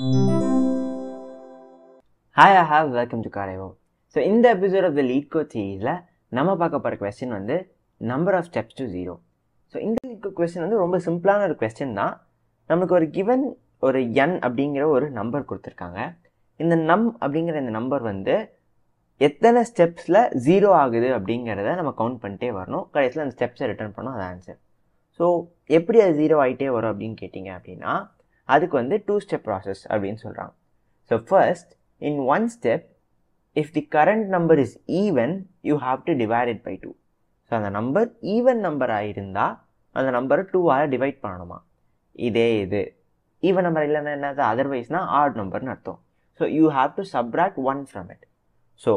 hi I have welcome to காரேவோ so இந்த episode of the LeetCode சீரீஸில் நம்ம பார்க்க போகிற கொஸ்டின் வந்து number of steps to zero so இந்த லீட் கோட் கொஸ்டின் வந்து ரொம்ப சிம்பிளான ஒரு கொஸ்டின் தான் நமக்கு ஒரு கிவன் ஒரு என் அப்படிங்கிற ஒரு நம்பர் கொடுத்துருக்காங்க இந்த நம் அப்படிங்கிற இந்த நம்பர் வந்து எத்தனை ஸ்டெப்ஸில் ஜீரோ ஆகுது அப்படிங்கிறத நம்ம கவுண்ட் பண்ணிட்டே வரணும் கடைசியில் அந்த ஸ்டெப்ஸை ரிட்டர்ன் பண்ணோம் அது ஆன்சர் ஸோ எப்படி அது ஜீரோ ஆகிட்டே வரும் அப்படின்னு கேட்டிங்க அப்படின்னா அதுக்கு வந்து டூ ஸ்டெப் ப்ராசஸ் அப்படின்னு சொல்கிறாங்க so first in one step if the current number is even you have to divide it by 2 so அந்த நம்பர் ஈவன் நம்பராக இருந்தால் அந்த நம்பரை டூவால் டிவைட் பண்ணணுமா இதே இது ஈவன் நம்பர் இல்லைன்னா என்னது அதர்வைஸ்னால் ஆட் நம்பர்னு அர்த்தம் so you have to subtract one from it so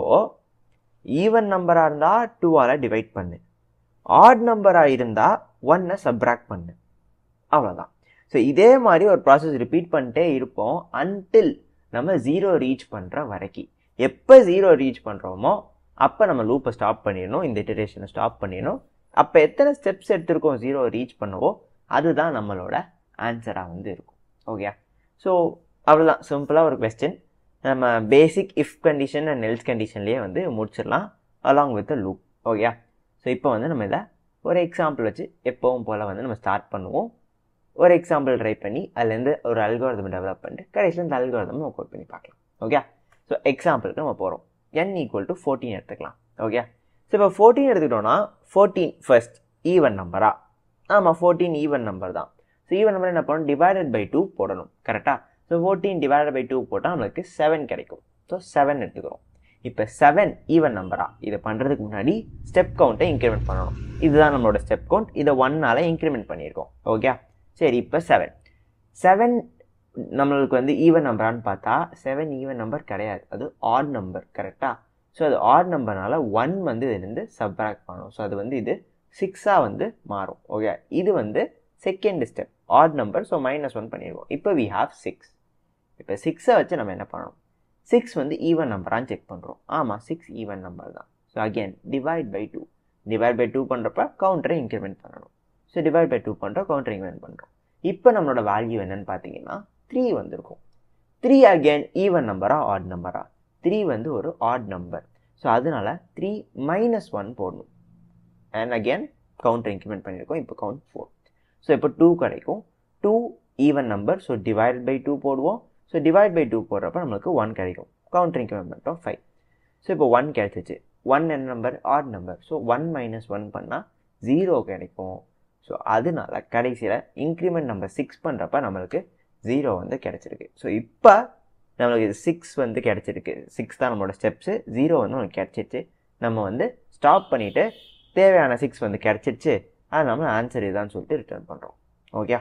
even நம்பராக இருந்தால் டூவால் டிவைட் பண்ணு ஆட் நம்பராக இருந்தால் ஒன்னை சப்ராக்ட் பண்ணு அவ்வளோதான் ஸோ இதே மாதிரி ஒரு ப்ராசஸ் ரிப்பீட் பண்ணிட்டே இருப்போம் அன்டில் நம்ம ஜீரோ ரீச் பண்ணுற வரைக்கும் எப்போ ஜீரோ ரீச் பண்ணுறோமோ அப்போ நம்ம லூப்பை ஸ்டாப் பண்ணிடணும் இந்த இட்டரேஷனை ஸ்டாப் பண்ணிடணும் அப்போ எத்தனை ஸ்டெப்ஸ் எடுத்திருக்கோம் ஜீரோ ரீச் பண்ணவோ அதுதான் நம்மளோட ஆன்சராக வந்து இருக்கும் ஓகே ஸோ அவ்வளோதான் சிம்பிளாக ஒரு கொஸ்டின் நம்ம basic if condition and else கண்டிஷன்லேயே வந்து முடிச்சிடலாம் along with loop okay so இப்போ வந்து நம்ம இதை ஒரு எக்ஸாம்பிள் வச்சு எப்போவும் போல் வந்து நம்ம ஸ்டார்ட் பண்ணுவோம் ஒரு எக்ஸாம்பிள் ட்ரை பண்ணி அதுலேருந்து ஒரு அல்காரதம் டெவலப் பண்ணிட்டு கடைசியில் இந்த அல்காரதம் நம்ம கோட் பண்ணி பார்க்கலாம் ஓகே ஸோ எக்ஸாம்பிளுக்கு நம்ம போகிறோம் என் ஈக்குவல் டு ஃபோர்டீன் எடுத்துக்கலாம் ஓகே ஸோ இப்போ ஃபோர்டீன் எடுத்துக்கிட்டோம்னா ஃபோர்டீன் ஃபர்ஸ்ட் ஈவன் நம்பரா ஆமாம் ஃபோர்டீன் ஈவன் நம்பர் தான் ஸோ ஈவன் நம்பர் என்ன பண்ணணும் டிவைடட் பை டூ போடணும் கரெக்டாக so fourteen divided by two போட்டால் நம்மளுக்கு செவன் கிடைக்கும் ஸோ செவன் எடுத்துக்கிறோம் இப்போ செவன் ஈவன் நம்பரா இதை பண்ணுறதுக்கு முன்னாடி ஸ்டெப் கவுண்ட்டை இன்க்ரிமெண்ட் பண்ணணும் இதுதான் நம்மளோட ஸ்டெப் கவுண்ட் இதை ஒன்னால் இன்க்ரிமெண்ட் பண்ணியிருக்கோம் ஓகே சரி இப்போ செவன் செவன் நம்மளுக்கு வந்து ஈவன் நம்பரான்னு பார்த்தா செவன் ஈவன் நம்பர் கிடையாது அது ஆட் நம்பர் கரெக்டாக ஸோ அது ஆட் நம்பர்னால ஒன் வந்து இதுலேருந்து சப்ராக்ட் பண்ணணும் ஸோ அது வந்து இது சிக்ஸாக வந்து மாறும் ஓகே இது வந்து second step odd number so minus one பண்ணிடுவோம் இப்போ வி ஹாவ் சிக்ஸ் இப்போ சிக்ஸை வச்சு நம்ம என்ன பண்ணணும் சிக்ஸ் வந்து ஈவன் நம்பரான்னு செக் பண்ணுறோம் ஆமாம் சிக்ஸ் ஈவன் நம்பர் தான் so again divide by two divide by two பண்ணுறப்ப கவுண்டரை இன்க்ரிமெண்ட் பண்ணணும் ஸோ டிவைட் பை டூ பண்ணுறோம் கவுண்டர் இன்க்ரிமெண்ட் பண்ணுறோம் இப்போ நம்மளோட வேல்யூ என்னன்னு பார்த்தீங்கன்னா த்ரீ வந்திருக்கும் த்ரீ அகெயின் ஈவன் நம்பரா ஆட் நம்பரா த்ரீ வந்து ஒரு ஆட் நம்பர் ஸோ அதனால த்ரீ மைனஸ் ஒன் போடணும் அண்ட் அகெயின் கவுண்டர் இன்க்ரிமெண்ட் பண்ணியிருக்கோம் இப்போ கவுண்ட் ஃபோர் ஸோ இப்போ டூ கிடைக்கும் two even number so divide by two போடுவோம் ஸோ டிவைட் பை டூ போடுறப்ப நம்மளுக்கு ஒன் கிடைக்கும் கவுண்டர் இன்க்ரிமெண்ட் பண்ணிட்டோம் ஃபைவ் ஸோ இப்போ ஒன் கிடைச்சிச்சு ஒன் என்ன number odd number so one minus one பண்ணால் ஜீரோ கிடைக்கும் ஸோ அதனால கடைசியில் இன்க்ரிமெண்ட் நம்பர் சிக்ஸ் பண்ணுறப்ப நம்மளுக்கு ஜீரோ வந்து கிடச்சிருக்கு ஸோ இப்போ நம்மளுக்கு இது சிக்ஸ் வந்து கிடச்சிருக்கு சிக்ஸ் தான் நம்மளோட ஸ்டெப்ஸு ஜீரோ வந்து நம்மளுக்கு கிடச்சிருச்சு நம்ம வந்து ஸ்டாப் பண்ணிவிட்டு தேவையான சிக்ஸ் வந்து கிடச்சிருச்சு அது நம்ம ஆன்சர் இதுதான் சொல்லிட்டு ரிட்டர்ன் பண்ணுறோம் ஓகே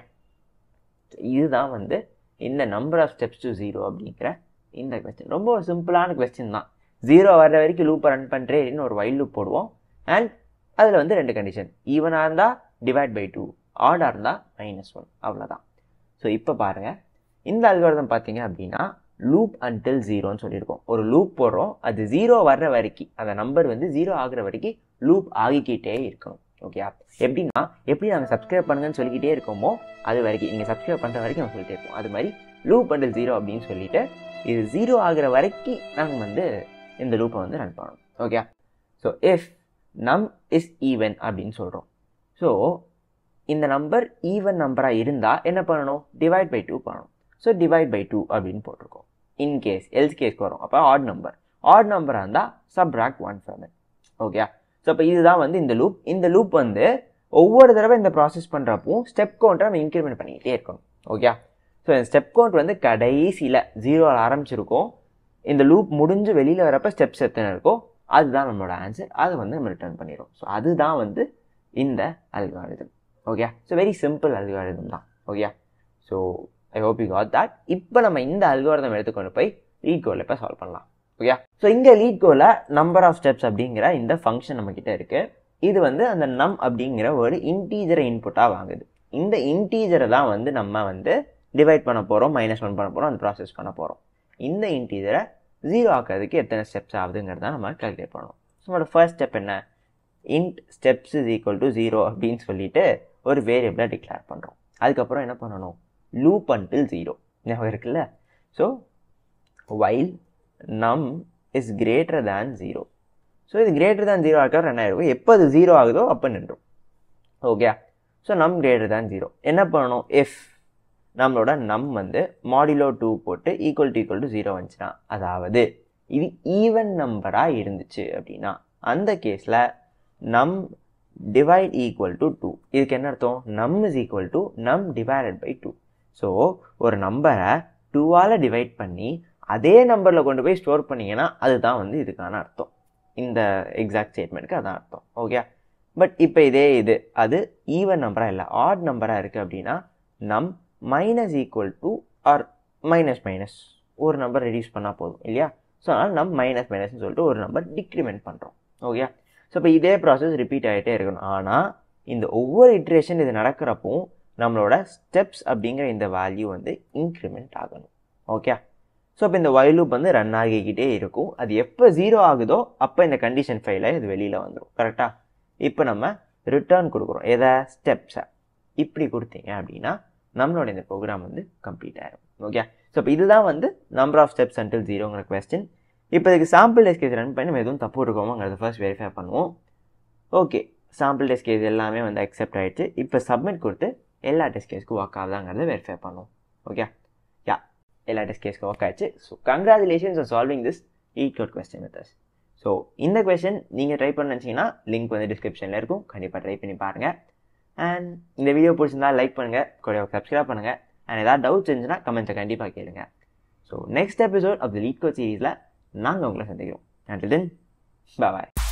இதுதான் வந்து இந்த number of steps to zero அப்படிங்கிற இந்த கொஸ்டின் ரொம்ப சிம்பிளான கொஸ்டின் தான் ஜீரோ வர்ற வரைக்கும் லூப்பை ரன் பண்ணுறேன்னு ஒரு வைல் லூப் போடுவோம் அண்ட் அதில் வந்து ரெண்டு கண்டிஷன் ஈவனாக இருந்தால் டிவைட் பை டூ ஆடாக இருந்தால் மைனஸ் ஒன் அவ்வளோதான் ஸோ இப்போ பாருங்கள் இந்த அல்காரதம் பார்த்தீங்க அப்படின்னா லூப் அன்டில் ஜீரோன்னு சொல்லியிருக்கோம் ஒரு லூப் போடுறோம் அது ஜீரோ வர்ற வரைக்கும் அந்த நம்பர் வந்து ஜீரோ ஆகுற வரைக்கும் லூப் ஆகிக்கிட்டே இருக்கணும் ஓகே எப்படின்னா எப்படி நாங்கள் சப்ஸ்கிரைப் பண்ணுங்கன்னு சொல்லிக்கிட்டே இருக்கோமோ அது வரைக்கும் நீங்கள் சப்ஸ்கிரைப் பண்ணுற வரைக்கும் நம்ம சொல்லிட்டே இருக்கோம் அது மாதிரி லூப் அண்டில் ஜீரோ அப்படின்னு சொல்லிட்டு இது ஜீரோ ஆகுற வரைக்கும் நாங்கள் வந்து இந்த லூப்பை வந்து ரன் பண்ணணும் okay so if num is even அப்படின்னு சொல்கிறோம் ஸோ இந்த நம்பர் ஈவன் நம்பராக இருந்தால் என்ன பண்ணணும் டிவைட் பை டூ பண்ணணும் ஸோ டிவைட் பை டூ அப்படின்னு போட்டிருக்கோம் இன் கேஸ் எல்ஸ் கேஸ்க்கு வரும் அப்போ ஆட் நம்பர் ஆட் நம்பராக இருந்தால் subtract one from it okay so அப்போ இதுதான் வந்து இந்த லூப் இந்த லூப் வந்து ஒவ்வொரு தடவை இந்த ப்ராசஸ் பண்ணுறப்போ ஸ்டெப் கவுண்ட்டை நம்ம இன்க்ரிமெண்ட் பண்ணிக்கிட்டே இருக்கணும் ஓகே ஸோ இந்த ஸ்டெப் கவுண்ட் வந்து கடைசியில் ஜீரோவில் ஆரம்பிச்சிருக்கோம் இந்த லூப் முடிஞ்சு வெளியில் வரப்போ ஸ்டெப்ஸ் எத்தனை இருக்கோ அதுதான் நம்மளோட ஆன்சர் அதை வந்து நம்ம ரிட்டர்ன் பண்ணிடுறோம் ஸோ அதுதான் வந்து இந்த algorithm okay so very simple algorithm தான் okay so I hope you got that இப்போ நம்ம இந்த அல்காரிதம் எடுத்துக்கொண்டு போய் லீட் கோலில் இப்போ சால்வ் பண்ணலாம் ஓகே ஸோ இங்கே லீட் கோல நம்பர் ஆஃப் ஸ்டெப்ஸ் அப்படிங்கிற இந்த ஃபங்க்ஷன் நம்மக்கிட்ட இருக்குது இது வந்து அந்த நம் அப்படிங்கிற ஒரு இன்டீஜரை இன்புட்டாக வாங்குது இந்த இன்டீஜரை தான் வந்து நம்ம வந்து டிவைட் பண்ண போகிறோம் மைனஸ் ஒன் பண்ண போகிறோம் அந்த ப்ராசஸ் பண்ண போகிறோம் இந்த இன்டீஜரை ஜீரோ ஆக்கிறதுக்கு எத்தனை ஸ்டெப்ஸ் ஆகுதுங்கிறத நம்ம கால்குலேட் பண்ணணும் ஸோ நம்மளோட ஃபர்ஸ்ட் ஸ்டெப் என்ன int steps is equal to zero அப்படின்னு சொல்லிட்டு ஒரு வேரியபிளை டிக்ளேர் பண்ணுறோம் அதுக்கப்புறம் என்ன பண்ணணும் லூப் அன்டில் ஜீரோ ஞாபகம் இருக்குல்ல so while num is greater than zero so இது கிரேட்டர் தேன் ஜீரோ ஆகிற ரெண்டாயிரம் எப்போ அது ஜீரோ ஆகுதோ அப்போ நின்றும் okay so num greater than zero என்ன பண்ணணும் எஃப் நம்மளோட நம் வந்து மாடிலோ டூ போட்டு equal to equal to zero வந்துச்சுன்னா அதாவது இது ஈவன் நம்பராக இருந்துச்சு அப்படின்னா அந்த கேஸில் நம் டிவைட் ஈக்குவல் டு டூ இதுக்கு என்ன அர்த்தம் num is equal to num divided by two so ஒரு நம்பரை டூவால் டிவைட் பண்ணி அதே நம்பரில் கொண்டு போய் ஸ்டோர் பண்ணிங்கன்னா அதுதான் வந்து இதுக்கான அர்த்தம் இந்த எக்ஸாக்ட் ஸ்டேட்மெண்ட்க்கு அதான் அர்த்தம் ஓகே பட் இப்போ இதே இது அது ஈவன் நம்பராக இல்லை ஆட் நம்பராக இருக்குது அப்படின்னா num minus equal to or minus minus ஒரு நம்பர் ரெடியூஸ் பண்ணால் போதும் இல்லையா ஸோ அதனால் நம் மைனஸ் மைனஸ்னு சொல்லிட்டு ஒரு நம்பர் டிக்ரிமெண்ட் பண்ணுறோம் ஓகே ஸோ இப்போ இதே ப்ராசஸ் ரிப்பீட் ஆகிட்டே இருக்கணும் ஆனால் இந்த ஒவ்வொரு இட்ரேஷன் இது நடக்கிறப்போ நம்மளோட ஸ்டெப்ஸ் அப்படிங்கிற இந்த வேல்யூ வந்து இன்க்ரிமெண்ட் ஆகணும் ஓகே ஸோ இப்போ இந்த வைலூப் வந்து ரன் ஆகிக்கிட்டே இருக்கும் அது எப்போ ஜீரோ ஆகுதோ அப்போ இந்த கண்டிஷன் ஃபைலில் இது வெளியில் வந்துடும் கரெக்டாக இப்போ நம்ம ரிட்டர்ன் கொடுக்குறோம் எதை ஸ்டெப்ஸை இப்படி கொடுத்தீங்க அப்படின்னா நம்மளோட இந்த ப்ரோக்ராம் வந்து கம்ப்ளீட் ஆயிரும் ஓகே ஸோ இப்போ இதுதான் வந்து நம்பர் ஆஃப் ஸ்டெப்ஸ் அன்டில் ஜீரோங்கிற கொஸ்டின் இப்போ இதுக்கு சாம்பிள் டெஸ்ட் கேஸ் ரன் பண்ணி நம்ம எதுவும் தப்பு இருக்கோமோங்கிறத ஃபர்ஸ்ட் வெரிஃபை பண்ணுவோம் ஓகே சாம்பிள் டெஸ்ட் கேஸ் எல்லாமே வந்து அக்செப்ட் ஆகிடுச்சு இப்போ சப்மிட் கொடுத்து எல்லா டெஸ்ட் கேஸ்க்கும் ஒர்க் ஆகுதாங்கிறத வெரிஃபை பண்ணுவோம் ஓகே யா எல்லா டெஸ்ட் கேஸ்க்கும் ஒர்க் ஆயிடுச்சு so congratulations are solving this LeetCode question மெத்தஸ் ஸோ இந்த கொஸ்டின் நீங்கள் ட்ரை பண்ண நினச்சிங்கன்னா லிங்க் வந்து டிஸ்கிரிப்ஷனில் இருக்கும் கண்டிப்பாக ட்ரை பண்ணி பாருங்கள் அண்ட் இந்த வீடியோ பிடிச்சிருந்தா லைக் பண்ணுங்கள் கூட சப்ஸ்கிரைப் பண்ணுங்கள் அண்ட் ஏதாவது டவுட்ஸ் இருந்துச்சுன்னா கமெண்ட்ஸை கண்டிப்பாக கேளுங்க so next episode of the LeetCode சீரீஸில் நாங்கள் உங்களை சந்திக்கிறோம் அண்ட் தென் பாய்